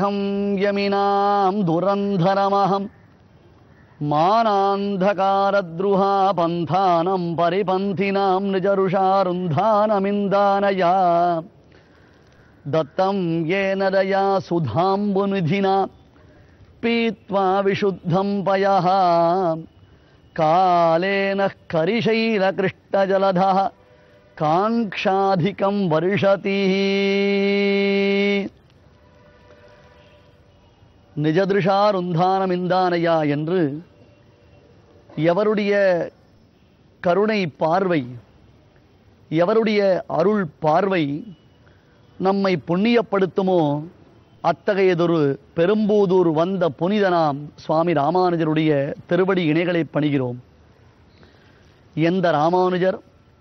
மாயேகம் யமினாம் துரந்தரமகம் மானாந்தகாரத்ருஹா பந்தானம் பரிபந்தினாம் நிஜருஷாருந்தானமிந்தானயா दत्तं येन दया सुधाम्बुनिधिना पीत्वा विशुद्धं पयः कालेन करिशैलकृष्णजलधः काङ्क्षाधिकं वर्षति நிஜதிருஷாருந்தானமிந்தானையா என்று எவருடைய கருணை பார்வை எவருடைய அருள் பார்வை நம்மை புண்ணியப்படுத்துமோ அத்தகையதொரு பெரும்பூதூர் வந்த புனிதனாம் சுவாமி ராமானுஜருடைய திருவடி இணைகளை பணிகிறோம் எந்த ராமானுஜர்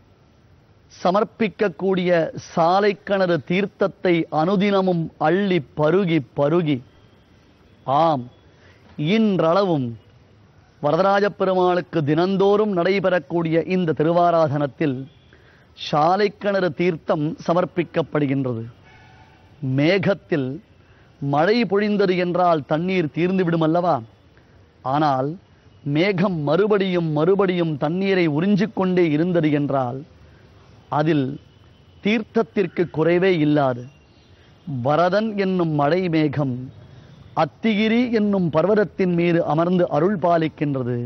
சமர்ப்பிக்கக்கூடிய சாலைக்கிணறு தீர்த்தத்தை அனுதினமும் அள்ளி பருகி பருகி ஆம் இன்றளவும் வரதராஜப் பெருமாளுக்கு தினந்தோறும் நடைபெறக்கூடிய இந்த திருவாராதனத்தில் சாலைக்கிணறு தீர்த்தம் சமர்ப்பிக்கப்படுகின்றது மேகத்தில் மழை பொழிந்தது என்றால் தண்ணீர் தீர்ந்து விடும் அல்லவா ஆனால் மேகம் மறுபடியும் மறுபடியும் தண்ணீரை உறிஞ்சிக் கொண்டே இருந்தது என்றால் அதில் தீர்த்தத்திற்கு குறைவே இல்லாது வரதன் என்னும் மழை மேகம் அத்திகிரி என்னும் பர்வதத்தின் மீது அமர்ந்து அருள் பாலிக்கின்றது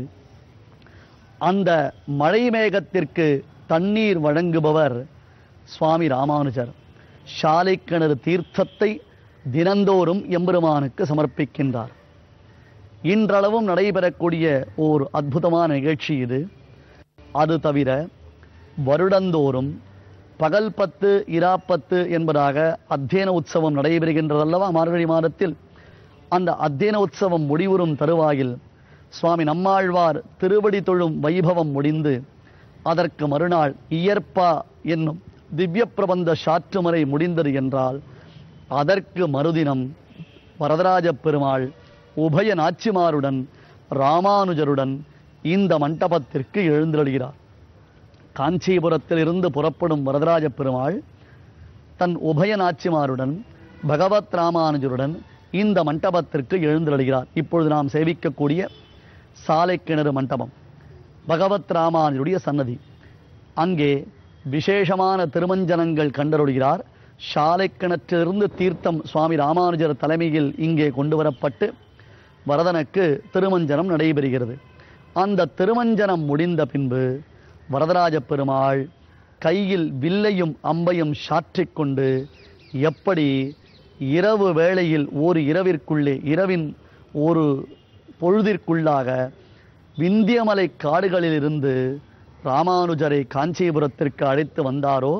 அந்த மழை மேகத்திற்கு தண்ணீர் வழங்குபவர் சுவாமி ராமானுஜர் சாலை கிணறு தீர்த்தத்தை தினந்தோறும் எம்பெருமானுக்கு சமர்ப்பிக்கின்றார் இன்றளவும் நடைபெறக்கூடிய ஓர் அற்புதமான நிகழ்ச்சி இது அது தவிர வருடந்தோறும் பகல் பத்து இராப்பத்து என்பதாக அத்தியன உற்சவம் நடைபெறுகின்றதல்லவா மார்கழி மாதத்தில் அந்த அத்தியன உற்சவம் முடிவுறும் தருவாயில் சுவாமி நம்மாழ்வார் திருவடி தொழும் வைபவம் முடிந்து அதற்கு மறுநாள் இயற்பா என்னும் திவ்ய பிரபந்த சாற்றுமறை முடிந்தது என்றால் அதற்கு மறுதினம் வரதராஜ பெருமாள் உபய நாச்சிமாருடன் ராமானுஜருடன் இந்த மண்டபத்திற்கு எழுந்தருளுகிறார் காஞ்சிபுரத்தில் இருந்து புறப்படும் வரதராஜ பெருமாள் தன் உபய நாச்சிமாருடன் பகவத் ராமானுஜருடன் இந்த மண்டபத்திற்கு எழுந்தருளுகிறார் இப்பொழுது நாம் சேவிக்கக்கூடிய சாலை கிணறு மண்டபம் பகவத் ராமானுஜருடைய சன்னதி அங்கே விசேஷமான திருமஞ்சனங்கள் கண்டருளுகிறார் சாலை கிணற்றிலிருந்து தீர்த்தம் சுவாமி ராமானுஜர் தலைமையில் இங்கே கொண்டு வரப்பட்டு வரதனுக்கு திருமஞ்சனம் நடைபெறுகிறது அந்த திருமஞ்சனம் முடிந்த பின்பு வரதராஜ பெருமாள் கையில் வில்லையும் அம்பையும் சாற்றிக் கொண்டு எப்படி இரவு வேளையில் ஒரு இரவிற்குள்ளே இரவின் ஒரு பொழுதிற்குள்ளாக விந்தியமலை காடுகளிலிருந்து ராமானுஜரை காஞ்சிபுரத்திற்கு அழைத்து வந்தாரோ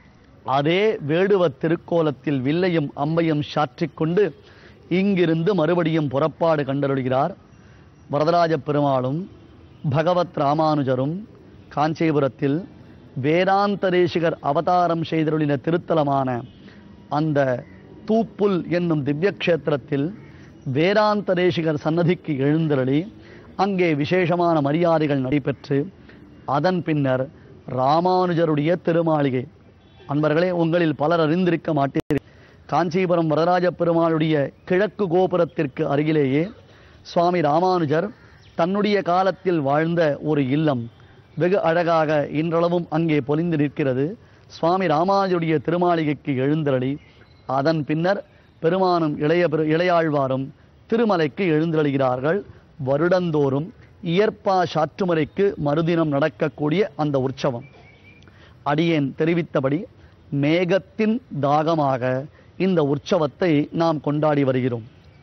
அதே வேடுவ திருக்கோலத்தில் வில்லையும் அம்பையும் சாற்றிக் கொண்டு இங்கிருந்து மறுபடியும் புறப்பாடு கண்டருள்கிறார் வரதராஜ பெருமாளும் பகவத் ராமானுஜரும் காஞ்சிபுரத்தில் வேதாந்தரேசிகர் அவதாரம் செய்தருளின திருத்தலமான அந்த தூப்புல் என்னும் திவ்ய க்ஷேத்திரத்தில் வேதாந்தரேசிகர் சன்னதிக்கு எழுந்தருளி அங்கே விசேஷமான மரியாதைகள் நடைபெற்று அதன் பின்னர் ராமானுஜருடைய திருமாளிகை அன்பர்களே உங்களில் பலர் அறிந்திருக்க மாட்டீர்கள் காஞ்சிபுரம் வரதராஜ பெருமாளுடைய கிழக்கு கோபுரத்திற்கு அருகிலேயே சுவாமி ராமானுஜர் தன்னுடைய காலத்தில் வாழ்ந்த ஒரு இல்லம் வெகு அழகாக இன்றளவும் அங்கே பொலிந்து நிற்கிறது சுவாமி ராமானுஜருடைய திருமாளிகைக்கு எழுந்தருளி அதன் பின்னர் பெருமானும் இளைய பெரு இளையாழ்வாரும் திருமலைக்கு எழுந்தருளுகிறார்கள் வருடந்தோறும் இயற்பா சாற்றுமுறைக்கு மறுதினம் நடக்கக்கூடிய அந்த உற்சவம் அடியேன் தெரிவித்தபடி மேகத்தின் தாகமாக இந்த உற்சவத்தை நாம் கொண்டாடி வருகிறோம்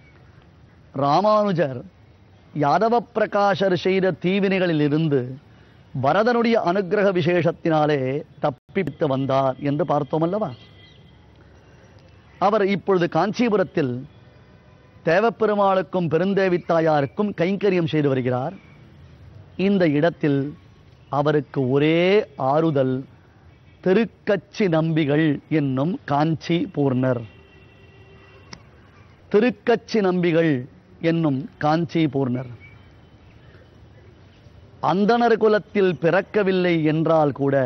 ராமானுஜர் யாதவ பிரகாஷர் செய்த தீவினைகளில் இருந்து பரதனுடைய அனுக்கிரக விசேஷத்தினாலே தப்பித்து வந்தார் என்று பார்த்தோம் அல்லவா அவர் இப்பொழுது காஞ்சிபுரத்தில் தேவப்பெருமாளுக்கும் பெருந்தேவி தாயாருக்கும் கைங்கரியம் செய்து வருகிறார் இந்த இடத்தில் அவருக்கு ஒரே ஆறுதல் திருக்கச்சி நம்பிகள் என்னும் காஞ்சி பூர்ணர் திருக்கச்சி நம்பிகள் என்னும் காஞ்சி பூர்ணர் அந்தணர் குலத்தில் பிறக்கவில்லை என்றால் கூட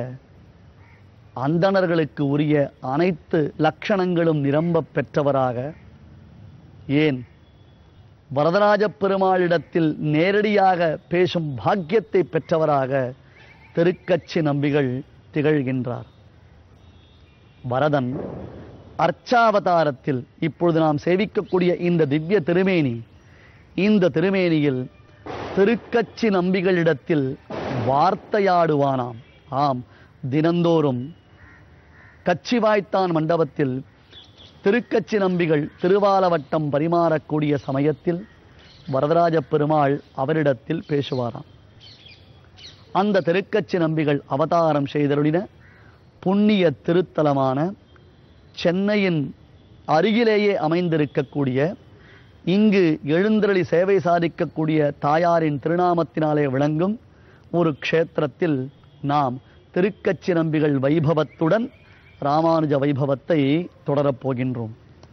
அந்தணர்களுக்கு உரிய அனைத்து லட்சணங்களும் நிரம்ப பெற்றவராக ஏன் வரதராஜ பெருமாளிடத்தில் நேரடியாக பேசும் பாக்கியத்தை பெற்றவராக திருக்கச்சி நம்பிகள் திகழ்கின்றார் வரதன் அர்ச்சாவதாரத்தில் இப்பொழுது நாம் சேவிக்கக்கூடிய இந்த திவ்ய திருமேனி இந்த திருமேனியில் திருக்கச்சி நம்பிகளிடத்தில் வார்த்தையாடுவானாம் ஆம் தினந்தோறும் கச்சிவாய்த்தான் மண்டபத்தில் திருக்கச்சி நம்பிகள் திருவாலவட்டம் பரிமாறக்கூடிய சமயத்தில் வரதராஜ பெருமாள் அவரிடத்தில் பேசுவாராம் அந்த திருக்கச்சி நம்பிகள் அவதாரம் செய்தருளின புண்ணிய திருத்தலமான சென்னையின் அருகிலேயே அமைந்திருக்கக்கூடிய இங்கு எழுந்தருளி சேவை சாதிக்கக்கூடிய தாயாரின் திருநாமத்தினாலே விளங்கும் ஒரு க்ஷேத்திரத்தில் நாம் திருக்கச்சி நம்பிகள் வைபவத்துடன் ராமானுஜ வைபவத்தை தொடரப் போகின்றோம்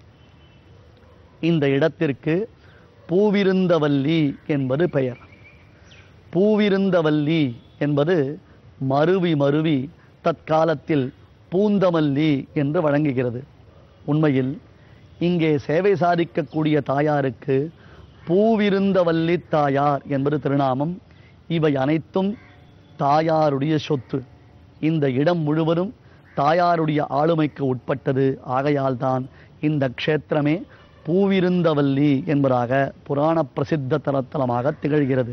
இந்த இடத்திற்கு பூவிருந்தவல்லி என்பது பெயர் பூவிருந்தவல்லி என்பது மருவி மருவி தற்காலத்தில் பூந்தமல்லி என்று வழங்குகிறது உண்மையில் இங்கே சேவை சாதிக்கக்கூடிய தாயாருக்கு பூவிருந்தவல்லி தாயார் என்பது திருநாமம் இவை அனைத்தும் தாயாருடைய சொத்து இந்த இடம் முழுவதும் தாயாருடைய ஆளுமைக்கு உட்பட்டது ஆகையால்தான் இந்த க்ஷேத்திரமே பூவிருந்தவல்லி என்பதாக புராண பிரசித்த தலத்தலமாக திகழ்கிறது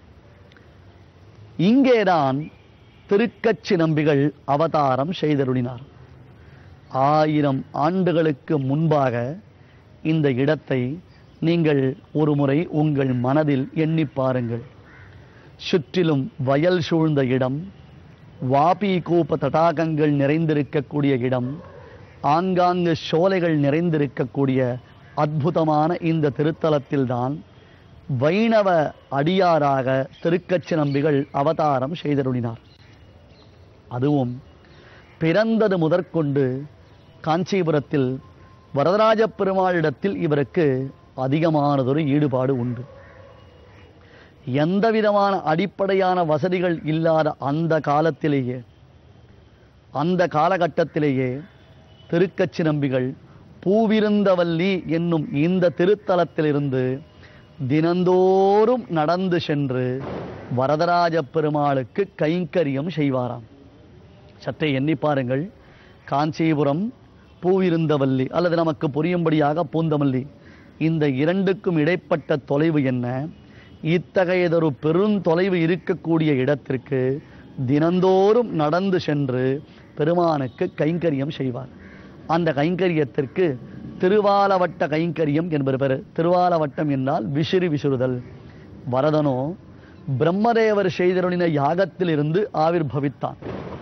இங்கேதான் திருக்கச்சி நம்பிகள் அவதாரம் செய்தருளினார் ஆயிரம் ஆண்டுகளுக்கு முன்பாக இந்த இடத்தை நீங்கள் ஒருமுறை உங்கள் மனதில் எண்ணி பாருங்கள் சுற்றிலும் வயல் சூழ்ந்த இடம் வாபி கூப்ப தடாகங்கள் நிறைந்திருக்கக்கூடிய இடம் ஆங்காங்கு சோலைகள் நிறைந்திருக்கக்கூடிய அற்புதமான இந்த திருத்தலத்தில்தான் வைணவ அடியாராக திருக்கச்சி நம்பிகள் அவதாரம் செய்தருளினார் அதுவும் பிறந்தது முதற்கொண்டு காஞ்சிபுரத்தில் வரதராஜ பெருமாளிடத்தில் இவருக்கு அதிகமானதொரு ஈடுபாடு உண்டு எந்த விதமான அடிப்படையான வசதிகள் இல்லாத அந்த காலத்திலேயே அந்த காலகட்டத்திலேயே திருக்கச்சி நம்பிகள் பூவிருந்தவல்லி என்னும் இந்த திருத்தலத்திலிருந்து தினந்தோறும் நடந்து சென்று வரதராஜ பெருமாளுக்கு கைங்கரியம் செய்வாராம் சற்றே எண்ணி பாருங்கள் காஞ்சிபுரம் பூவிருந்தவல்லி அல்லது நமக்கு புரியும்படியாக பூந்தமல்லி இந்த இரண்டுக்கும் இடைப்பட்ட தொலைவு என்ன இத்தகையதொரு பெருந்தொலைவு இருக்கக்கூடிய இடத்திற்கு தினந்தோறும் நடந்து சென்று பெருமானுக்கு கைங்கரியம் செய்வார் அந்த கைங்கரியத்திற்கு திருவாலவட்ட கைங்கரியம் என்பது பெரு திருவாலவட்டம் என்றால் விசிறி விசுறுதல் வரதனோ பிரம்மதேவர் செய்தருளின யாகத்திலிருந்து ஆவிர்பவித்தான்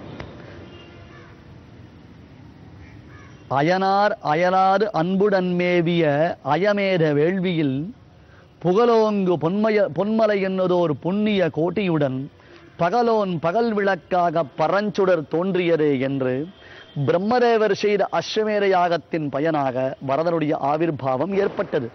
அயனார் அயலாது அன்புடன் மேவிய அயமேத வேள்வியில் புகழோங்கு பொன்மய பொன்மலை என்னதோர் புண்ணிய கோட்டியுடன் பகலோன் பகல் விளக்காக பரஞ்சுடர் தோன்றியதே என்று பிரம்மதேவர் செய்த அஸ்வமேத யாகத்தின் பயனாக வரதனுடைய ஆவிர்பாவம் ஏற்பட்டது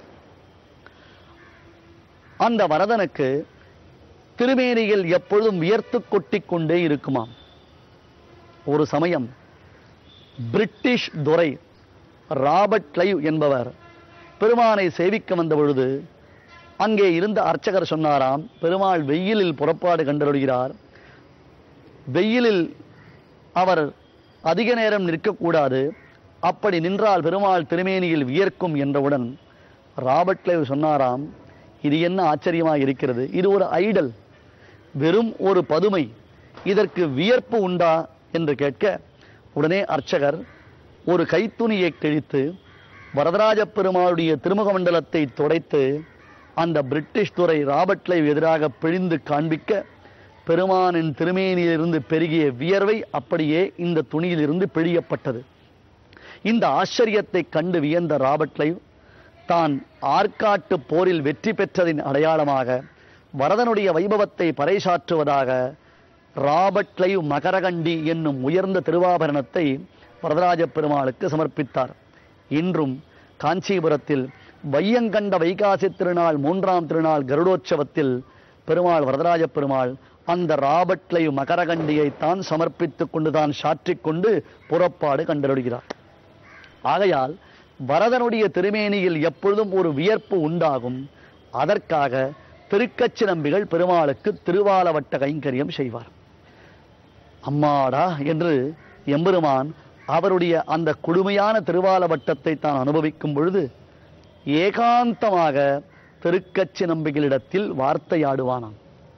அந்த வரதனுக்கு திருமேனியில் எப்பொழுதும் வியர்த்து கொட்டிக் கொண்டே இருக்குமாம் ஒரு சமயம் பிரிட்டிஷ் துரை ராபர்ட் லைவ் என்பவர் பெருமானை சேவிக்க வந்த பொழுது அங்கே இருந்த அர்ச்சகர் சொன்னாராம் பெருமாள் வெயிலில் புறப்பாடு கண்டருள்கிறார் வெயிலில் அவர் அதிக நேரம் நிற்கக்கூடாது அப்படி நின்றால் பெருமாள் திருமேனியில் வியர்க்கும் என்றவுடன் ராபர்ட் லைவ் சொன்னாராம் இது என்ன ஆச்சரியமாக இருக்கிறது இது ஒரு ஐடல் வெறும் ஒரு பதுமை இதற்கு வியர்ப்பு உண்டா என்று கேட்க உடனே அர்ச்சகர் ஒரு கைத்துணியை கிழித்து வரதராஜ பெருமாளுடைய திருமுக மண்டலத்தை துடைத்து அந்த பிரிட்டிஷ் துறை ராபர்ட்லை எதிராக பிழிந்து காண்பிக்க பெருமானின் திருமேனியிலிருந்து பெருகிய வியர்வை அப்படியே இந்த துணியிலிருந்து பிழியப்பட்டது இந்த ஆச்சரியத்தை கண்டு வியந்த ராபர்ட் லைவ் தான் ஆற்காட்டு போரில் வெற்றி பெற்றதின் அடையாளமாக வரதனுடைய வைபவத்தை பறைசாற்றுவதாக ராபர்ட் லைவ் மகரகண்டி என்னும் உயர்ந்த திருவாபரணத்தை வரதராஜ பெருமாளுக்கு சமர்ப்பித்தார் இன்றும் காஞ்சிபுரத்தில் வையங்கண்ட வைகாசி திருநாள் மூன்றாம் திருநாள் கருடோற்சவத்தில் பெருமாள் வரதராஜ பெருமாள் அந்த ராபர்ட் லைவ் மகரகண்டியை தான் சமர்ப்பித்துக் கொண்டு தான் சாற்றிக் கொண்டு புறப்பாடு கண்டருடுகிறார் ஆகையால் வரதனுடைய திருமேனியில் எப்பொழுதும் ஒரு வியர்ப்பு உண்டாகும் அதற்காக திருக்கச்சி நம்பிகள் பெருமாளுக்கு திருவாலவட்ட கைங்கரியம் செய்வார் அம்மாடா என்று எம்பெருமான் அவருடைய அந்த கொடுமையான திருவாலவட்டத்தை தான் அனுபவிக்கும் பொழுது ஏகாந்தமாக திருக்கச்சி நம்பிகளிடத்தில் வார்த்தையாடுவானாம்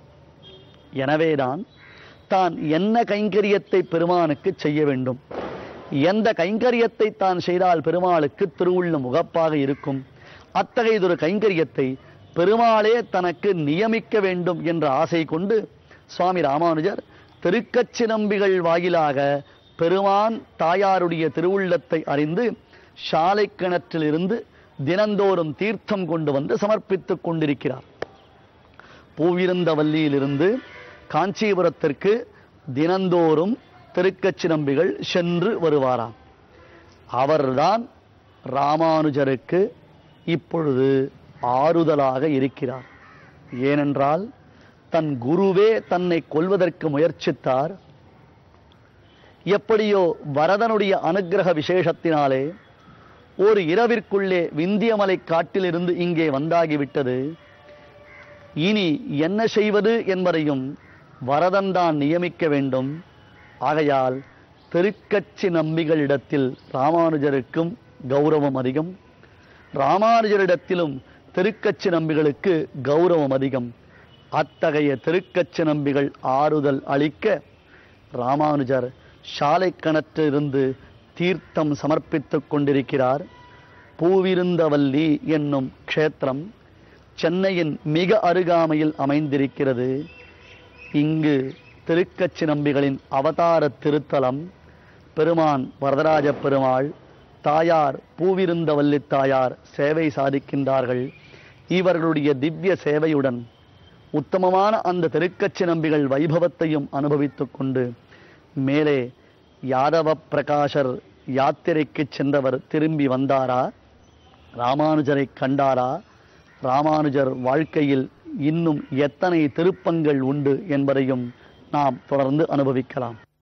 எனவேதான் தான் என்ன கைங்கரியத்தை பெருமானுக்கு செய்ய வேண்டும் எந்த கைங்கரியத்தை தான் செய்தால் பெருமாளுக்கு திருவுள்ள முகப்பாக இருக்கும் அத்தகையதொரு கைங்கரியத்தை பெருமாளே தனக்கு நியமிக்க வேண்டும் என்ற ஆசை கொண்டு சுவாமி ராமானுஜர் திருக்கச்சி நம்பிகள் வாயிலாக பெருமான் தாயாருடைய திருவுள்ளத்தை அறிந்து சாலை கிணற்றிலிருந்து தினந்தோறும் தீர்த்தம் கொண்டு வந்து சமர்ப்பித்துக் கொண்டிருக்கிறார் பூவிருந்தவல்லியிலிருந்து காஞ்சிபுரத்திற்கு தினந்தோறும் திருக்கச்சி நம்பிகள் சென்று வருவாராம் அவர்தான் ராமானுஜருக்கு இப்பொழுது ஆறுதலாக இருக்கிறார் ஏனென்றால் தன் குருவே தன்னை கொல்வதற்கு முயற்சித்தார் எப்படியோ வரதனுடைய அனுக்கிரக விசேஷத்தினாலே ஒரு இரவிற்குள்ளே விந்தியமலை காட்டிலிருந்து இங்கே வந்தாகிவிட்டது இனி என்ன செய்வது என்பதையும் வரதன் தான் நியமிக்க வேண்டும் ஆகையால் திருக்கச்சி நம்பிகளிடத்தில் ராமானுஜருக்கும் கௌரவம் அதிகம் ராமானுஜரிடத்திலும் திருக்கச்சி நம்பிகளுக்கு கௌரவம் அதிகம் அத்தகைய திருக்கச்சி நம்பிகள் ஆறுதல் அளிக்க ராமானுஜர் சாலை கிணற்றிலிருந்து தீர்த்தம் சமர்ப்பித்துக் கொண்டிருக்கிறார் பூவிருந்தவல்லி என்னும் க்ஷேத்திரம் சென்னையின் மிக அருகாமையில் அமைந்திருக்கிறது இங்கு திருக்கச்சி நம்பிகளின் அவதார திருத்தலம் பெருமான் வரதராஜ பெருமாள் தாயார் பூவிருந்தவல்லி தாயார் சேவை சாதிக்கின்றார்கள் இவர்களுடைய திவ்ய சேவையுடன் உத்தமமான அந்த திருக்கச்சி நம்பிகள் வைபவத்தையும் அனுபவித்துக் கொண்டு மேலே யாதவ பிரகாஷர் யாத்திரைக்கு சென்றவர் திரும்பி வந்தாரா ராமானுஜரை கண்டாரா ராமானுஜர் வாழ்க்கையில் இன்னும் எத்தனை திருப்பங்கள் உண்டு என்பதையும் நாம் தொடர்ந்து அனுபவிக்கலாம்